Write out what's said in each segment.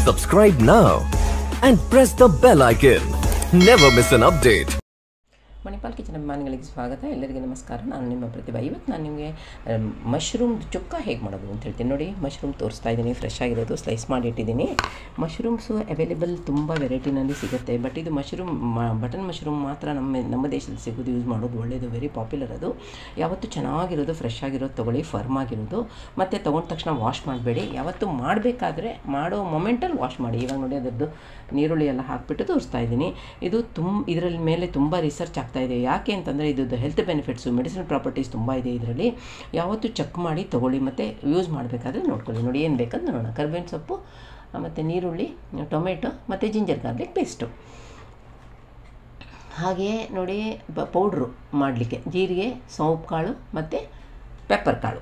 Subscribe now and press the bell icon. Never miss an update. Manipal kitchen ಅಭಿಮಾನಿಗಳಿಗೆ ಸ್ವಾಗತ ಎಲ್ಲರಿಗೂ ನಮಸ್ಕಾರ ನಾನು ನಿಮ್ಮ ಪ್ರತಿಭಾ ಇವತ್ತು ನಾನು ನಿಮಗೆ ಮಶ್ರೂಮ್ ಚುಕ್ಕ ಹೇಗೆ ಮಾಡೋದು ಅಂತ ಹೇಳ್ತೀನಿ ನೋಡಿ ಮಶ್ರೂಮ್ ತೋರಿಸ್ತಾ ಇದ್ದೀನಿ ಫ್ರೆಶ್ ಆಗಿರೋದು ಸ್ಲೈಸ್ ಮಾಡಿ ಇಟ್ಟಿದ್ದೀನಿ ಮಶ್ರೂಮ್ಸು ಅವೈಲೇಬಲ್ ತುಂಬ ವೆರೈಟಿನಲ್ಲಿ ಸಿಗುತ್ತೆ ಬಟ್ ಇದು ಮಶ್ರೂಮ್ ಬಟನ್ ಮಶ್ರೂಮ್ ಮಾತ್ರ ನಮ್ಮ ನಮ್ಮ ದೇಶದಲ್ಲಿ ಸಿಗೋದು ಯೂಸ್ ಮಾಡೋದು ಒಳ್ಳೆಯದು ವೆರಿ ಪಾಪ್ಯುಲರ್ ಅದು ಯಾವತ್ತೂ ಚೆನ್ನಾಗಿರೋದು ಫ್ರೆಶ್ ಆಗಿರೋದು ತೊಗೊಳ್ಳಿ ಫರ್ಮ್ ಆಗಿರೋದು ಮತ್ತು ತೊಗೊಂಡ ತಕ್ಷಣ ವಾಶ್ ಮಾಡಬೇಡಿ ಯಾವತ್ತೂ ಮಾಡಬೇಕಾದ್ರೆ ಮಾಡೋ ಮೊಮೆಂಟಲ್ಲಿ ವಾಶ್ ಮಾಡಿ ಇವಾಗ ನೋಡಿ ಅದರದ್ದು ನೀರುಳ್ಳಿ ಎಲ್ಲ ಹಾಕಿಬಿಟ್ಟು ತೋರಿಸ್ತಾ ಇದ್ದೀನಿ ಇದು ತುಂಬ ಇದರಲ್ಲಿ ಮೇಲೆ ತುಂಬ ರಿಸರ್ಚ್ ಆಗ್ತಾ ಇದೆ ಯಾಕೆ ಅಂತಂದರೆ ಇದು ಹೆಲ್ತ್ ಬೆನಿಫಿಟ್ಸು ಮೆಡಿಸಿನ್ ಪ್ರಾಪರ್ಟೀಸ್ ತುಂಬ ಇದೆ ಇದರಲ್ಲಿ ಯಾವತ್ತೂ ಚೆಕ್ ಮಾಡಿ ತೊಗೊಳ್ಳಿ ಮತ್ತು ಯೂಸ್ ಮಾಡಬೇಕಾದ್ರೆ ನೋಡ್ಕೊಳ್ಳಿ ನೋಡಿ ಏನು ಬೇಕಂತ ನೋಡೋಣ ಕರ್ಬೇವಿನ ಸೊಪ್ಪು ಮತ್ತು ನೀರುಳ್ಳಿ ಟೊಮೆಟೊ ಮತ್ತು ಜಿಂಜರ್ ಗಾರ್ಲಿಕ್ ಪೇಸ್ಟು ಹಾಗೆಯೇ ನೋಡಿ ಬ ಪೌಡ್ರು ಮಾಡಲಿಕ್ಕೆ ಜೀರಿಗೆ ಸೋಂಪು ಕಾಳು ಮತ್ತು ಪೆಪ್ಪರ್ ಕಾಳು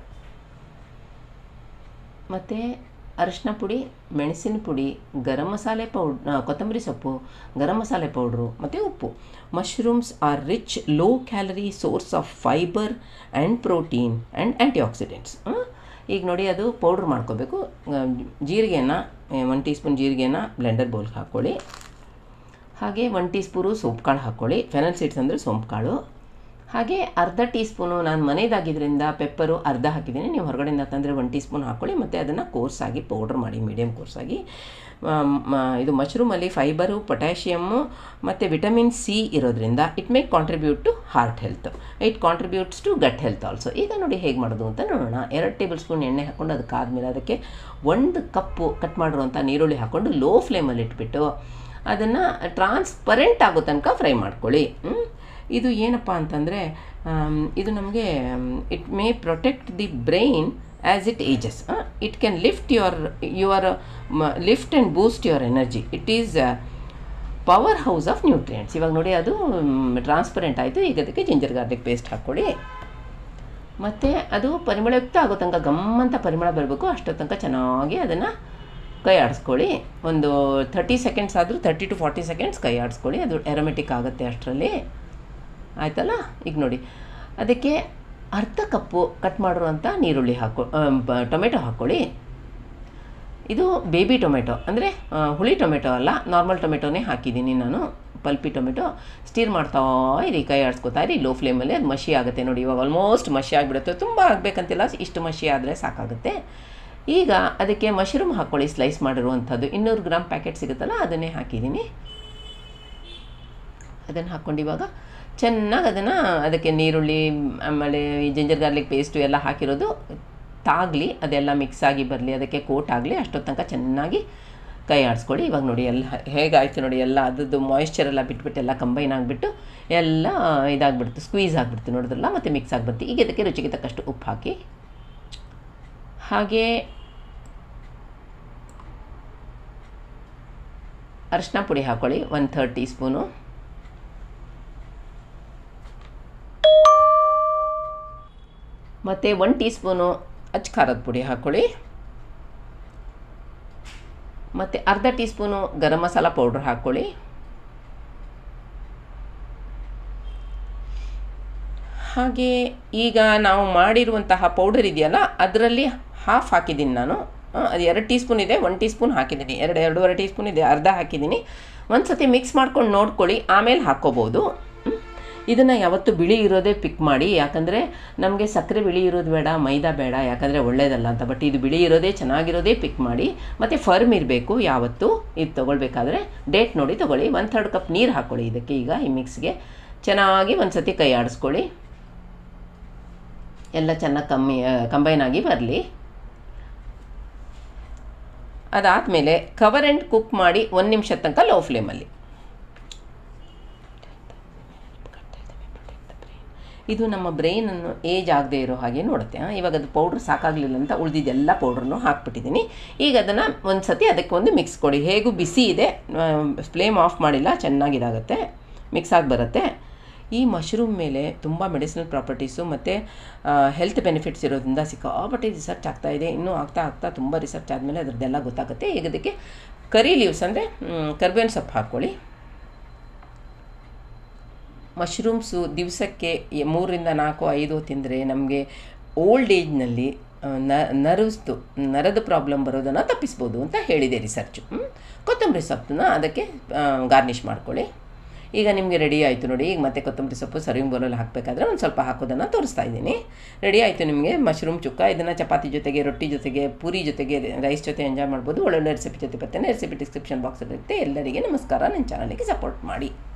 ಮತ್ತು ಅರಿಶಿನ ಪುಡಿ ಮೆಣಸಿನ ಪುಡಿ ಗರಂ ಮಸಾಲೆ ಪೌಡ್ ಕೊತ್ತಂಬರಿ ಸೊಪ್ಪು ಗರಂ ಮಸಾಲೆ ಪೌಡ್ರು ಮತ್ತು ಉಪ್ಪು mushrooms are rich low calorie source of fibre and protein and antioxidants ಈಗ ನೋಡಿ ಅದು ಪೌಡ್ರ್ ಮಾಡ್ಕೋಬೇಕು ಜೀರಿಗೆನ ಒನ್ ಟೀ ಸ್ಪೂನ್ ಜೀರಿಗೆನ ಬ್ಲೆಂಡರ್ ಬೌಲ್ಗೆ ಹಾಕ್ಕೊಳ್ಳಿ ಹಾಗೆ ಒನ್ ಟೀ ಸ್ಪೂನು ಸೋಂಪು ಕಾಳು ಹಾಕ್ಕೊಳ್ಳಿ ಫೆನಲ್ ಸೀಡ್ಸ್ ಅಂದರೆ ಸೋಂಪು ಕಾಳು ಹಾಗೆ ಅರ್ಧ ಟೀ ಸ್ಪೂನು ನಾನು ಮನೆಯದಾಗಿದ್ದರಿಂದ ಪೆಪ್ಪರು ಅರ್ಧ ಹಾಕಿದ್ದೀನಿ ನೀವು ಹೊರಗಡೆಯಿಂದ ತಂದರೆ ಒನ್ ಟೀ ಸ್ಪೂನ್ ಹಾಕ್ಕೊಳ್ಳಿ ಮತ್ತು ಅದನ್ನು ಕೋರ್ಸಾಗಿ ಪೌಡ್ರ್ ಮಾಡಿ ಮೀಡಿಯಮ್ ಕೋರ್ಸಾಗಿ ಇದು ಮಶ್ರೂಮಲ್ಲಿ ಫೈಬರು ಪೊಟ್ಯಾಷಿಯಮ್ಮು ಮತ್ತು ವಿಟಮಿನ್ ಸಿ ಇರೋದ್ರಿಂದ it may contribute to heart health it contributes to gut health also ಈಗ ನೋಡಿ ಹೇಗೆ ಮಾಡೋದು ಅಂತ ನೋಡೋಣ ಎರಡು ಟೇಬಲ್ ಸ್ಪೂನ್ ಎಣ್ಣೆ ಹಾಕ್ಕೊಂಡು ಅದಕ್ಕಾದ್ಮೇಲೆ ಅದಕ್ಕೆ ಒಂದು ಕಪ್ಪು ಕಟ್ ಮಾಡಿರುವಂಥ ನೀರುಳ್ಳಿ ಹಾಕ್ಕೊಂಡು ಲೋ ಫ್ಲೇಮಲ್ಲಿ ಇಟ್ಬಿಟ್ಟು ಅದನ್ನು ಟ್ರಾನ್ಸ್ಪರೆಂಟ್ ಆಗೋ ತನಕ ಫ್ರೈ ಮಾಡ್ಕೊಳ್ಳಿ ಇದು ಏನಪ್ಪ ಅಂತಂದರೆ ಇದು ನಮಗೆ it may protect the brain as it ages it can lift your your lift and boost your energy it is powerhouse of nutrients ಇವಾಗ ನೋಡಿ ಅದು ಟ್ರಾನ್ಸ್ಪರೆಂಟ್ ಆಯಿತು ಈಗ ಅದಕ್ಕೆ ಜಿಂಜರ್ ಗಾರ್ಲಿಕ್ ಪೇಸ್ಟ್ ಹಾಕ್ಕೊಳ್ಳಿ ಮತ್ತು ಅದು ಪರಿಮಳಯುಕ್ತ ಆಗೋ ತನಕ ಗಮ್ಮಂತ ಪರಿಮಳ ಬರಬೇಕು ಅಷ್ಟೋ ತನಕ ಚೆನ್ನಾಗಿ ಅದನ್ನು ಕೈ ಆಡಿಸ್ಕೊಳ್ಳಿ ಒಂದು ಥರ್ಟಿ ಸೆಕೆಂಡ್ಸ್ ಆದರೂ ತರ್ಟಿ ಟು ಫಾರ್ಟಿ ಸೆಕೆಂಡ್ಸ್ ಕೈ ಆಡಿಸ್ಕೊಳ್ಳಿ ಅದು ಎರೋಮೆಟಿಕ್ ಆಗುತ್ತೆ ಅಷ್ಟರಲ್ಲಿ ಆಯ್ತಲ್ಲ ಈಗ ನೋಡಿ ಅದಕ್ಕೆ ಅರ್ಧ ಕಪ್ಪು ಕಟ್ ಮಾಡಿರುವಂಥ ನೀರುಳ್ಳಿ ಹಾಕೊ ಟೊಮೆಟೊ ಹಾಕ್ಕೊಳ್ಳಿ ಇದು ಬೇಬಿ ಟೊಮೆಟೊ ಅಂದರೆ ಹುಳಿ ಟೊಮೆಟೊ ಅಲ್ಲ ನಾರ್ಮಲ್ ಟೊಮೆಟೊನೇ ಹಾಕಿದ್ದೀನಿ ನಾನು ಪಲ್ಪಿ ಟೊಮೆಟೊ ಸ್ಟೀರ್ ಮಾಡ್ತಾ ಇರಿ ಕೈ ಆಡಿಸ್ಕೊತಾ ಇರಿ ಲೋ ಫ್ಲೇಮಲ್ಲಿ ಅದು ಮಷಿ ಆಗುತ್ತೆ ನೋಡಿ ಇವಾಗ ಆಲ್ಮೋಸ್ಟ್ ಮಷಿ ಆಗಿಬಿಡುತ್ತೆ ತುಂಬ ಆಗಬೇಕಂತಿಲ್ಲ ಇಷ್ಟು ಮಷಿ ಆದರೆ ಸಾಕಾಗುತ್ತೆ ಈಗ ಅದಕ್ಕೆ ಮಶ್ರೂಮ್ ಹಾಕ್ಕೊಳ್ಳಿ ಸ್ಲೈಸ್ ಮಾಡಿರುವಂಥದ್ದು ಇನ್ನೂರು ಗ್ರಾಮ್ ಪ್ಯಾಕೆಟ್ ಸಿಗುತ್ತಲ್ಲ ಅದನ್ನೇ ಹಾಕಿದ್ದೀನಿ ಅದನ್ನು ಹಾಕ್ಕೊಂಡು ಇವಾಗ ಚೆನ್ನಾಗಿ ಅದನ್ನು ಅದಕ್ಕೆ ನೀರುಳ್ಳಿ ಆಮೇಲೆ ಈ ಜಿಂಜರ್ ಗಾರ್ಲಿಕ್ ಪೇಸ್ಟು ಎಲ್ಲ ಹಾಕಿರೋದು ತಾಗಲಿ ಅದೆಲ್ಲ ಮಿಕ್ಸ್ ಆಗಿ ಬರಲಿ ಅದಕ್ಕೆ ಕೋಟ್ ಆಗಲಿ ಅಷ್ಟೊತ್ತು ತನಕ ಚೆನ್ನಾಗಿ ಕೈ ಆಡಿಸ್ಕೊಳ್ಳಿ ಇವಾಗ ನೋಡಿ ಎಲ್ಲ ಹೇಗಾಯ್ತು ನೋಡಿ ಎಲ್ಲ ಅದ್ರದ್ದು ಮಾಯಿಶ್ಚರ್ ಎಲ್ಲ ಬಿಟ್ಬಿಟ್ಟು ಎಲ್ಲ ಕಂಬೈನ್ ಆಗಿಬಿಟ್ಟು ಎಲ್ಲ ಇದಾಗ್ಬಿಡ್ತು ಸ್ಕ್ವೀಸ್ ಆಗಿಬಿಡ್ತು ನೋಡಿದ್ರಲ್ಲ ಮತ್ತು ಮಿಕ್ಸ್ ಆಗಿಬಿಡ್ತು ಈಗ ಅದಕ್ಕೆ ರುಚಿಗೆ ತಕ್ಕಷ್ಟು ಉಪ್ಪು ಹಾಕಿ ಹಾಗೆ ಅರಿಶಿನ ಪುಡಿ ಹಾಕ್ಕೊಳ್ಳಿ ಒನ್ ಥರ್ಡ್ ಟೀ ಸ್ಪೂನು ಮತ್ತು ಒನ್ ಟೀ ಸ್ಪೂನು ಅಚ್ಚ ಖಾರದ ಪುಡಿ ಹಾಕ್ಕೊಳ್ಳಿ ಮತ್ತು ಅರ್ಧ ಟೀ ಸ್ಪೂನು ಗರಂ ಮಸಾಲ ಪೌಡ್ರ್ ಹಾಕ್ಕೊಳ್ಳಿ ಹಾಗೆ ಈಗ ನಾವು ಮಾಡಿರುವಂತಹ ಪೌಡರ್ ಇದೆಯಲ್ಲ ಅದರಲ್ಲಿ ಹಾಫ್ ಹಾಕಿದ್ದೀನಿ ನಾನು ಅದು ಎರಡು ಟೀ ಸ್ಪೂನ್ ಇದೆ ಒನ್ ಟೀ ಸ್ಪೂನ್ ಹಾಕಿದ್ದೀನಿ ಎರಡು ಎರಡೂವರೆ ಟೀ ಸ್ಪೂನ್ ಇದೆ ಅರ್ಧ ಹಾಕಿದ್ದೀನಿ ಒಂದು ಸತಿ ಮಿಕ್ಸ್ ಮಾಡ್ಕೊಂಡು ನೋಡ್ಕೊಳ್ಳಿ ಆಮೇಲೆ ಹಾಕ್ಕೋಬೋದು ಇದನ್ನು ಯಾವತ್ತು ಬಿಳಿ ಇರೋದೇ ಪಿಕ್ ಮಾಡಿ ಯಾಕಂದರೆ ನಮಗೆ ಸಕ್ಕರೆ ಬಿಳಿ ಇರೋದು ಬೇಡ ಮೈದಾ ಬೇಡ ಯಾಕಂದರೆ ಒಳ್ಳೇದಲ್ಲ ಅಂತ ಬಟ್ ಇದು ಬಿಳಿ ಇರೋದೇ ಚೆನ್ನಾಗಿರೋದೇ ಪಿಕ್ ಮಾಡಿ ಮತ್ತು ಫರ್ಮ್ ಇರಬೇಕು ಯಾವತ್ತು ಇದು ತೊಗೊಳ್ಬೇಕಾದ್ರೆ ಡೇಟ್ ನೋಡಿ ತೊಗೊಳ್ಳಿ ಒನ್ ಥರ್ಡ್ ಕಪ್ ನೀರು ಹಾಕ್ಕೊಳ್ಳಿ ಇದಕ್ಕೆ ಈಗ ಈ ಮಿಕ್ಸ್ಗೆ ಚೆನ್ನಾಗಿ ಒಂದು ಸತಿ ಕೈ ಆಡಿಸ್ಕೊಳ್ಳಿ ಎಲ್ಲ ಚೆನ್ನಾಗಿ ಕಮ್ಮಿ ಕಂಬೈನ್ ಆಗಿ ಬರಲಿ ಅದಾದಮೇಲೆ ಕವರ್ ಆ್ಯಂಡ್ ಕುಕ್ ಮಾಡಿ ಒಂದು ನಿಮಿಷ ತನಕ ಲೋ ಫ್ಲೇಮಲ್ಲಿ ಇದು ನಮ್ಮ ಬ್ರೈನನ್ನು ಏಜ್ ಆಗದೆ ಇರೋ ಹಾಗೆ ನೋಡುತ್ತೆ ಇವಾಗ ಅದು ಪೌಡ್ರ್ ಸಾಕಾಗಲಿಲ್ಲ ಅಂತ ಉಳಿದಿದ್ದೆಲ್ಲ ಪೌಡ್ರನ್ನು ಹಾಕ್ಬಿಟ್ಟಿದ್ದೀನಿ ಈಗ ಅದನ್ನು ಒಂದು ಸತಿ ಅದಕ್ಕೆ ಒಂದು ಮಿಕ್ಸ್ ಕೊಡಿ ಹೇಗೂ ಬಿಸಿ ಇದೆ ಫ್ಲೇಮ್ ಆಫ್ ಮಾಡಿಲ್ಲ ಚೆನ್ನಾಗಿದಾಗುತ್ತೆ ಮಿಕ್ಸ್ ಆಗಿ ಬರುತ್ತೆ ಈ ಮಶ್ರೂಮ್ ಮೇಲೆ ತುಂಬ ಮೆಡಿಸಿನಲ್ ಪ್ರಾಪರ್ಟೀಸು ಮತ್ತು ಹೆಲ್ತ್ ಬೆನಿಫಿಟ್ಸ್ ಇರೋದ್ರಿಂದ ಸಿಕ್ಕಾಪಟ್ಟೆ ರಿಸರ್ಚ್ ಆಗ್ತಾ ಇದೆ ಇನ್ನೂ ಆಗ್ತಾ ಆಗ್ತಾ ತುಂಬ ರಿಸರ್ಚ್ ಆದಮೇಲೆ ಅದರದ್ದೆಲ್ಲ ಗೊತ್ತಾಗುತ್ತೆ ಈಗ ಅದಕ್ಕೆ ಕರಿ ಲೀವ್ಸ್ ಅಂದರೆ ಕರ್ಬೇವಿನ ಸೊಪ್ಪು ಹಾಕ್ಕೊಳ್ಳಿ ಮಶ್ರೂಮ್ಸು ದಿವಸಕ್ಕೆ ಮೂರರಿಂದ ನಾಲ್ಕು ಐದು ತಿಂದರೆ ನಮಗೆ ಓಲ್ಡ್ ಏಜ್ನಲ್ಲಿ ನರ್ವ್ಸ್ದು ನರದ ಪ್ರಾಬ್ಲಮ್ ಬರೋದನ್ನು ತಪ್ಪಿಸ್ಬೋದು ಅಂತ ಹೇಳಿದೆ ರಿಸರ್ಚು ಕೊತ್ತಂಬರಿ ಸೊಪ್ಪನ್ನ ಅದಕ್ಕೆ ಗಾರ್ನಿಷ್ ಮಾಡ್ಕೊಳ್ಳಿ ಈಗ ನಿಮಗೆ ರೆಡಿ ಆಯಿತು ನೋಡಿ ಈಗ ಮತ್ತೆ ಕೊತ್ತಂಬರಿ ಸೊಪ್ಪು ಸರ್ವಿಂಗ್ ಬೌಲಲ್ಲಿ ಹಾಕಬೇಕಾದ್ರೆ ಒಂದು ಸ್ವಲ್ಪ ಹಾಕೋದನ್ನು ತೋರಿಸ್ತಾ ಇದ್ದೀನಿ ರೆಡಿ ಆಯಿತು ನಿಮಗೆ ಮಶ್ರೂಮ್ ಚುಕ್ಕ ಇದನ್ನು ಚಪಾತಿ ಜೊತೆಗೆ ರೊಟ್ಟಿ ಜೊತೆಗೆ ಪೂರಿ ಜೊತೆಗೆ ರೈಸ್ ಜೊತೆ ಎಂಜಾಯ್ ಮಾಡ್ಬೋದು ಒಳ್ಳೊಳ್ಳೆ ರೆಸಿಪಿ ಜೊತೆ ಬರ್ತೇನೆ ರೆಸಿಪಿ ಡಿಸ್ಕ್ರಿಪ್ಷನ್ ಬಾಕ್ಸಲ್ಲಿ ಇರುತ್ತೆ ಎಲ್ಲರಿಗೆ ನಮಸ್ಕಾರ ನನ್ನ ಚಾನಲಿಗೆ ಸಪೋರ್ಟ್ ಮಾಡಿ